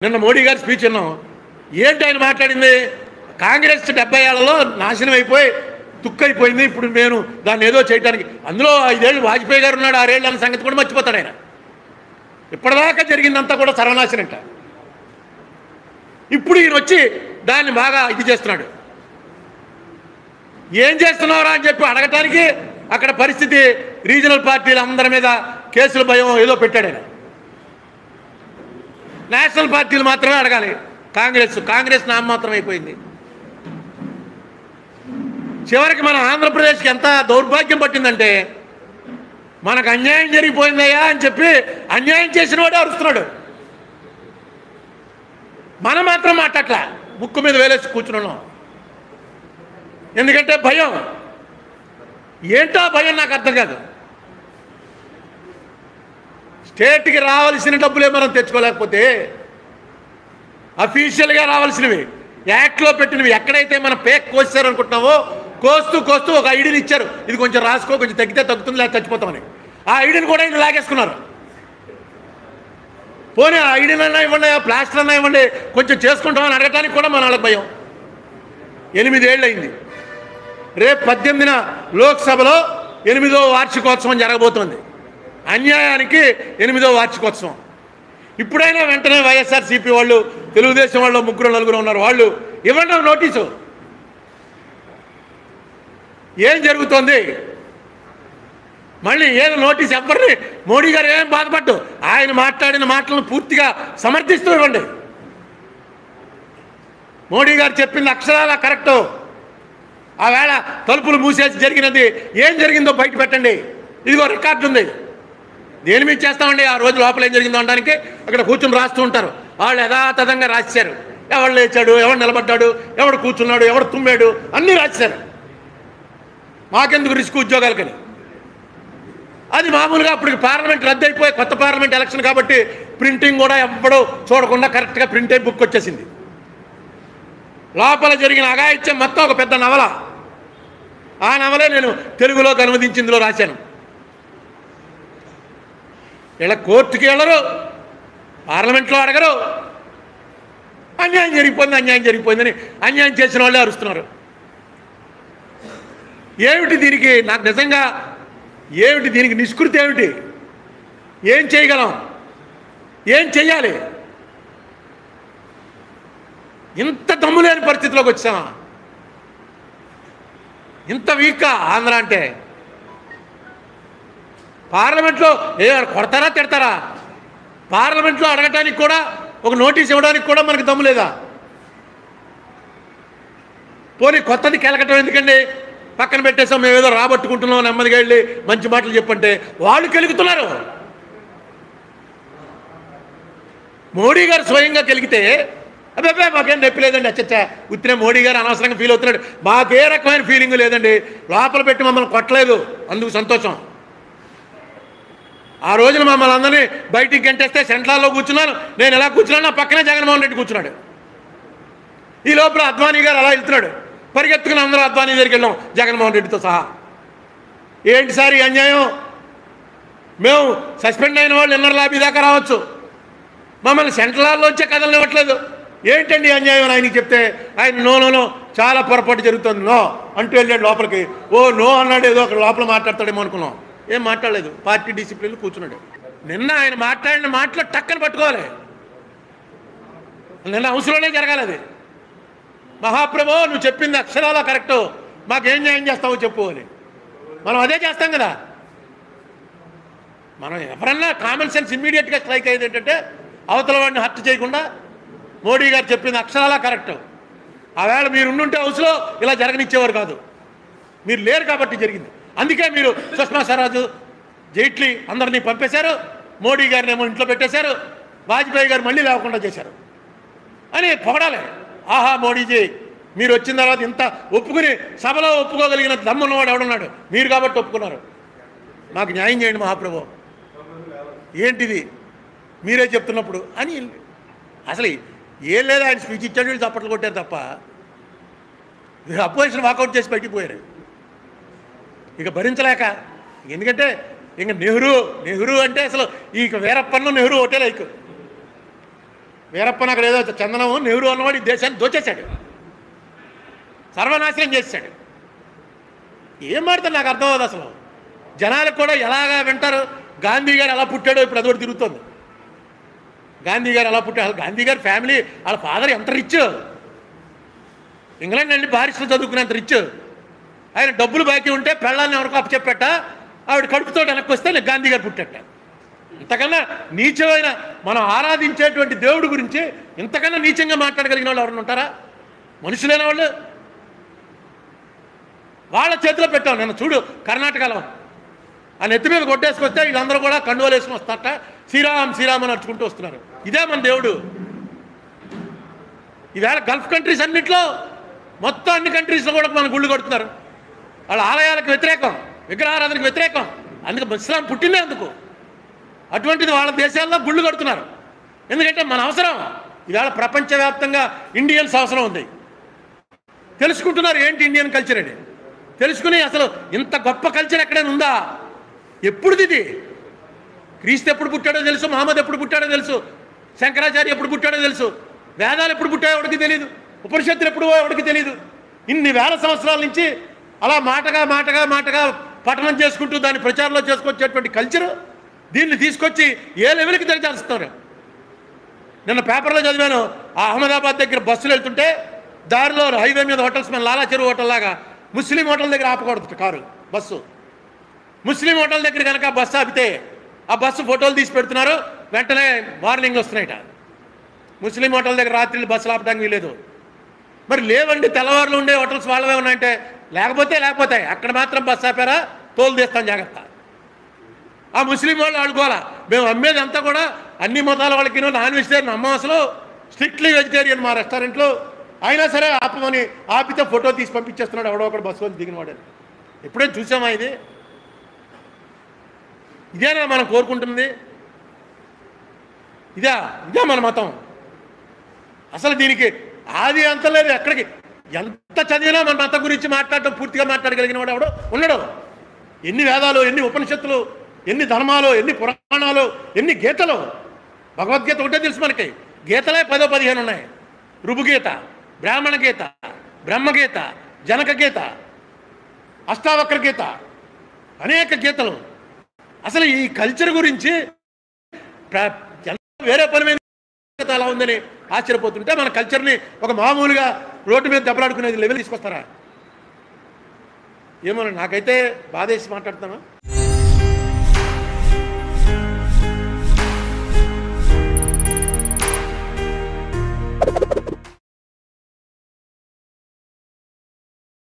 నిన్న మోడీ గారి స్పీచ్ విన్నాం ఏంటి ఆయన మాట్లాడింది కాంగ్రెస్ డెబ్బై ఏళ్లలో నాశనం అయిపోయి తుక్కైపోయింది ఇప్పుడు నేను దాన్ని ఏదో చేయడానికి అందులో ఐదేళ్ళు వాజ్పేయి గారు ఉన్నాడు ఆరేళ్ళు అన్న సంగతి కూడా మర్చిపోతాడు ఆయన ఇప్పటిదాకా జరిగిందంతా కూడా సర్వనాశనంట ఇప్పుడు ఈయన వచ్చి దాన్ని బాగా ఇది చేస్తున్నాడు ఏం చేస్తున్నారా అని చెప్పి అడగటానికి అక్కడ పరిస్థితి రీజనల్ పార్టీల అందరి మీద కేసుల భయం ఏదో పెట్టాడు ఆయన నేషనల్ పార్టీలు మాత్రమే అడగాలి కాంగ్రెస్ కాంగ్రెస్ నామమాత్రం అయిపోయింది చివరికి మన ఆంధ్రప్రదేశ్కి ఎంత దౌర్భాగ్యం పట్టిందంటే మనకు అన్యాయం జరిగిపోయిందయ్యా అని చెప్పి అన్యాయం చేసిన వాడే అరుస్తున్నాడు మనం మాత్రం మాట్లాడట్లా ముక్కు మీద వేలేసి కూర్చున్నాం ఎందుకంటే భయం ఏంటో ఆ భయం నాకు అర్థం కాదు స్టేట్కి రావాల్సిన డబ్బులే మనం తెచ్చుకోలేకపోతే అఫీషియల్గా రావాల్సినవి యాక్ట్లో పెట్టినవి ఎక్కడైతే మన పేక్ కోసారు అనుకుంటున్నావో కోస్తూ కోస్తూ ఒక ఐడిని ఇచ్చారు ఇది కొంచెం రాసుకో కొంచెం తగ్గితే తగ్గుతుంది లేదా చచ్చిపోతామని ఆ ఐడిని కూడా ఇది లాగేసుకున్నారు పోనీ ఆ ఐడిని అన్నా ఇవ్వండి ఆ ప్లాస్టర్ అన్నా ఇవ్వండి కొంచెం చేసుకుంటామని అడగటానికి కూడా మన వాళ్ళకి భయం ఎనిమిదేళ్ళు అయింది రేపు పద్దెనిమిదిన లోక్సభలో ఎనిమిదో వార్షికోత్సవం జరగబోతోంది అన్యాయానికి ఎనిమిదో వార్షికోత్సవం ఇప్పుడైనా వెంటనే వైఎస్ఆర్సీపీ వాళ్ళు తెలుగుదేశం వాళ్ళు ముగ్గురు నలుగురు ఉన్నారు వాళ్ళు ఇవ్వండి నోటీసు ఏం జరుగుతోంది మళ్ళీ ఏదో నోటీస్ ఎవరిని మోడీ గారు ఏం బాధపడ్డు ఆయన మాట్లాడిన మాటలను పూర్తిగా సమర్థిస్తూ ఇవ్వండి మోడీ గారు చెప్పింది అక్షరాల కరెక్టు ఆ వేళ తలుపులు మూసేసి జరిగినది ఏం జరిగిందో బయట పెట్టండి ఇదిగో రికార్డు ఉంది దేని మీద చేస్తామండి ఆ రోజు లోపల ఏం జరిగిందో అనడానికి అక్కడ కూర్చుని రాస్తూ ఉంటారు వాళ్ళు యథాతథంగా రాశారు ఎవడు లేచాడు ఎవడు నిలబడ్డాడు ఎవడు కూర్చున్నాడు ఎవడు తుమ్మాడు అన్నీ రాశారు మాకెందుకు రిస్క్ ఉద్యోగాలకని అది మామూలుగా అప్పటికి పార్లమెంట్ రద్దు అయిపోయి కొత్త పార్లమెంట్ ఎలక్షన్ కాబట్టి ప్రింటింగ్ కూడా ఎవ్వడూ చూడకుండా కరెక్ట్గా ప్రింట్ అయి బుక్ వచ్చేసింది లోపల జరిగిన అగాయిత్యం మొత్తం ఒక పెద్ద నవల ఆ నవలే నేను తెలుగులోకి అనువదించి ఇందులో రాశాను ఇలా కోర్టుకి వెళ్ళరు పార్లమెంట్లో అడగరు అన్యాయం జరిగిపోయింది అన్యాయం జరిగిపోయిందని అన్యాయం చేసిన వాళ్ళే అరుస్తున్నారు ఏమిటి దీనికి నాకు నిజంగా ఏమిటి దీనికి నిష్కృతి ఏమిటి ఏం చేయగలం ఏం చెయ్యాలి ఇంత దమ్ము లేని పరిస్థితిలోకి వచ్చామా ఇంత వీక్గా ఆంధ్ర అంటే పార్లమెంట్లో ఏ కొడతారా తిడతారా పార్లమెంట్లో అడగటానికి కూడా ఒక నోటీస్ ఇవ్వడానికి కూడా మనకు దమ్ము లేదా పోనీ కొత్తది కెలకటం ఎందుకండి పక్కన పెట్టేసాం మేము ఏదో రాబట్టుకుంటున్నాం నెమ్మదిగా వెళ్ళి మంచి మాటలు చెప్పంటే వాళ్ళు కెలుగుతున్నారు మోడీ గారు స్వయంగా కెలిగితే అబ్బాయి మాకేం నొప్పి లేదండి అచ్చచ్చా ఉత్తిన మోడీ గారు అనవసరంగా ఫీల్ అవుతున్నాడు మాకే రకమైన ఫీలింగ్ లేదండి లోపల పెట్టి మమ్మల్ని కొట్టలేదు అందుకు సంతోషం ఆ రోజున మమ్మల్ని అందరినీ బయటికి గంటేస్తే సెంట్రాల్లో కూర్చున్నాను నేను ఎలా కూర్చున్నాను నా పక్కనే జగన్మోహన్ రెడ్డి కూర్చున్నాడు ఈ లోపల అద్వానీ గారు అలా వెళ్తున్నాడు పరిగెత్తుకుని అందరూ అద్వానీ దగ్గరికి వెళ్ళాం జగన్మోహన్ రెడ్డితో సహా ఏంటి సార్ ఈ అన్యాయం మేము సస్పెండ్ అయిన వాళ్ళు ఇన్నర్ లాబీ దాకా రావచ్చు మమ్మల్ని సెంట్రల్లోంచే కదలనివ్వట్లేదు ఏంటండి ఈ అన్యాయం అని ఆయనకి చెప్తే ఆయన నో నో నో చాలా పొరపాటు జరుగుతుంది నో అంటూ వెళ్ళాడు లోపలికి ఓ నో అన్నాడు ఏదో ఒక లోపల మాట్లాడతాడేమో అనుకున్నాం ఏం మాట్లాడలేదు పార్టీ డిసిప్లిన్ కూర్చున్నాడు నిన్న ఆయన మాట్లాడిన మాటలు టక్కని పట్టుకోవాలి నిన్న అవసరంలో జరగాలి అది మహాప్రభు నువ్వు చెప్పింది అక్షరాల కరెక్టు మాకేం న్యాయం చేస్తావో చెప్పు అని మనం అదే చేస్తాం కదా మనం ఎవరన్నా కామన్ సెన్స్ ఇమ్మీడియట్గా స్ట్రైక్ అయ్యేది ఏంటంటే అవతల వాడిని హత్య చేయకుండా మోడీ గారు చెప్పింది అక్షరాల కరెక్ట్ ఆవేళ మీరు ఉండుంటే హౌస్లో ఇలా జరగనిచ్చేవారు కాదు మీరు లేరు కాబట్టి జరిగింది అందుకే మీరు సుష్మా స్వరాజు జైట్లీ అందరినీ పంపేశారు మోడీ గారిని ఏమో ఇంట్లో పెట్టేశారు వాజ్పేయి గారు మళ్ళీ లేకుండా చేశారు అని పొగడాలి ఆహా మోడీజీ మీరు వచ్చిన తర్వాత ఇంత ఒప్పుకుని సభలో ఒప్పుకోగలిగిన దమ్మున్నవాడు ఎవడున్నాడు మీరు కాబట్టి ఒప్పుకున్నారు మాకు న్యాయం చేయండి మహాప్రభు ఏంటిది మీరే చెప్తున్నప్పుడు అని అసలు ఏం లేదు ఆయన స్పీచ్ ఇచ్చాడు వీళ్ళు చప్పట్లు కొట్టారు తప్ప అపోజిషన్ వాకౌట్ చేసి బయటికి పోయారు ఇక భరించలేక ఎందుకంటే ఇంక నెహ్రూ నెహ్రూ అంటే అసలు ఈ వీరప్పన్న నెహ్రూ ఒకటే లైక్ వీరప్పన్ అక్కడ ఏదో చందనం నెహ్రూ అన్నవాడు ఈ దేశాన్ని దోచేశాడు సర్వనాశనం చేశాడు ఏం మాడతారు నాకు అర్థం అవ్వదు అసలు జనాలకు కూడా ఎలాగా వింటారు గాంధీ గారు ఎలా పుట్టాడో ఇప్పుడు అదొకటి తిరుగుతుంది గాంధీ గారు ఎలా పుట్టాడు అసలు గాంధీ గారి ఫ్యామిలీ వాళ్ళ ఫాదర్ ఎంత రిచ్ ఇంగ్లాండ్ వెళ్ళి బారిస్లో చదువుకునేంత రిచ్ ఆయన డబ్బులు బాకీ ఉంటే పెళ్ళాన్ని ఎవరికో అప్పచెప్పట ఆవిడ కడుపుతో వెనక్కి వస్తే నాకు గాంధీ గారు పుట్టట ఇంతకన్నా నీచమైన మనం ఆరాధించేటువంటి దేవుడి గురించి ఇంతకన్నా నీచంగా మాట్లాడగలిగిన వాళ్ళు ఎవరైనా ఉంటారా మనుషులైన వాళ్ళు వాళ్ళ చేతిలో పెట్టాం నేను చూడు కర్ణాటకలో ఆ నెత్తి మీద కొట్టేసుకొస్తే వీళ్ళందరూ కూడా కండువలు వేసుకుని వస్తారట శ్రీరామ్ శ్రీరామ్ అని నడుచుకుంటూ వస్తున్నారు ఇదే మన దేవుడు ఈవేళ గల్ఫ్ కంట్రీస్ అన్నింటిలో మొత్తం అన్ని కంట్రీస్లో కూడా మన గుళ్ళు కొడుతున్నారు వాళ్ళ ఆలయాలకు వ్యతిరేకం విగ్రహారాధనకు వ్యతిరేకం అందుకు ఇస్లాం పుట్టిందే అందుకు అటువంటిది వాళ్ళ దేశాల్లో గుళ్ళు కడుతున్నారు ఎందుకంటే మన అవసరం ఈవేళ ప్రపంచవ్యాప్తంగా ఇండియన్స్ అవసరం ఉంది తెలుసుకుంటున్నారు ఏంటి ఇండియన్ కల్చర్ అని తెలుసుకుని అసలు ఇంత గొప్ప కల్చర్ ఎక్కడైనా ఉందా ఎప్పుడుది ఇది క్రీస్తు ఎప్పుడు పుట్టాడో తెలుసు మహమ్మద్ ఎప్పుడు పుట్టాడో తెలుసు శంకరాచార్య ఎప్పుడు పుట్టాడో తెలుసు వేదాలు ఎప్పుడు పుట్టాయో ఎవడికి తెలియదు ఉపనిషత్తులు ఎప్పుడు ఎవడికి తెలియదు ఇన్ని వేల సంవత్సరాల నుంచి అలా మాటగా మాటగా మాటగా పఠనం చేసుకుంటూ దాన్ని ప్రచారంలో చేసుకొచ్చేటువంటి కల్చర్ దీన్ని తీసుకొచ్చి ఏ లెవెల్కి దిగజారుస్తున్నారు నిన్న పేపర్లో చదివాను ఆ అహ్మదాబాద్ దగ్గర బస్సులు వెళ్తుంటే దారిలో హైవే మీద హోటల్స్ మన లాలా చెరువు హోటల్ లాగా ముస్లిం హోటల్ దగ్గర ఆపకూడదు కారు బస్సు ముస్లిం హోటల్ దగ్గర కనుక బస్సు ఆపితే ఆ బస్సు ఫోటోలు తీసి పెడుతున్నారు వెంటనే వార్నింగ్ వస్తున్నాయిట ముస్లిం హోటల్ దగ్గర రాత్రి బస్సులు ఆపడానికి వీలేదు మరి లేవండి తెల్లవారులు ఉండే హోటల్స్ వాళ్ళవే ఉన్నాయంటే లేకపోతే లేకపోతే అక్కడ మాత్రం బస్సు ఆపారా తోలు తీస్తాం జాగ్రత్త ఆ ముస్లిం వాళ్ళు ఆడుకోవాలా మేము అమ్మేది అంతా కూడా అన్ని మతాల వాళ్ళకి నాన్ వెజిటేరియన్ అమ్మ అసలు స్ట్రిక్ట్లీ వెజిటేరియన్ మా రెస్టారెంట్లో అయినా సరే ఆపమని ఆపితే ఫోటో తీసి పంపించేస్తున్నాడు ఎవడో ఒకడు బస్సు అని దిగిన వాడని ఎప్పుడైనా చూసామా ఇది ఇదేనా మనం కోరుకుంటుంది ఇదా ఇదే మన మతం అసలు దీనికి ఆది అంతం లేదు ఎక్కడికి ఎంత చదివినా మన మతం గురించి మాట్లాడటం పూర్తిగా మాట్లాడగలిగిన వాడు ఎవడో ఉండడు ఎన్ని వేదాలు ఎన్ని ఉపనిషత్తులు ఎన్ని ధర్మాలు ఎన్ని పురాణాలు ఎన్ని గీతలు భగవద్గీత ఒకటే తెలుసు మనకి గీతలే పదో పదిహేను ఉన్నాయి రుభుగీత బ్రాహ్మణ గీత బ్రహ్మగీత జనక గీత అష్టావక్ర గీత అనేక గీతలు అసలు ఈ కల్చర్ గురించి ప్ర- ఎంత వేరే పని మీద అలా ఉందని ఆశ్చర్యపోతుంటే మన కల్చర్ని ఒక మామూలుగా రోడ్డు మీద దెబ్బలాడుకునేది లెవెల్ తీసుకొస్తారా ఏమో నాకైతే బాధేసి మాట్లాడుతాను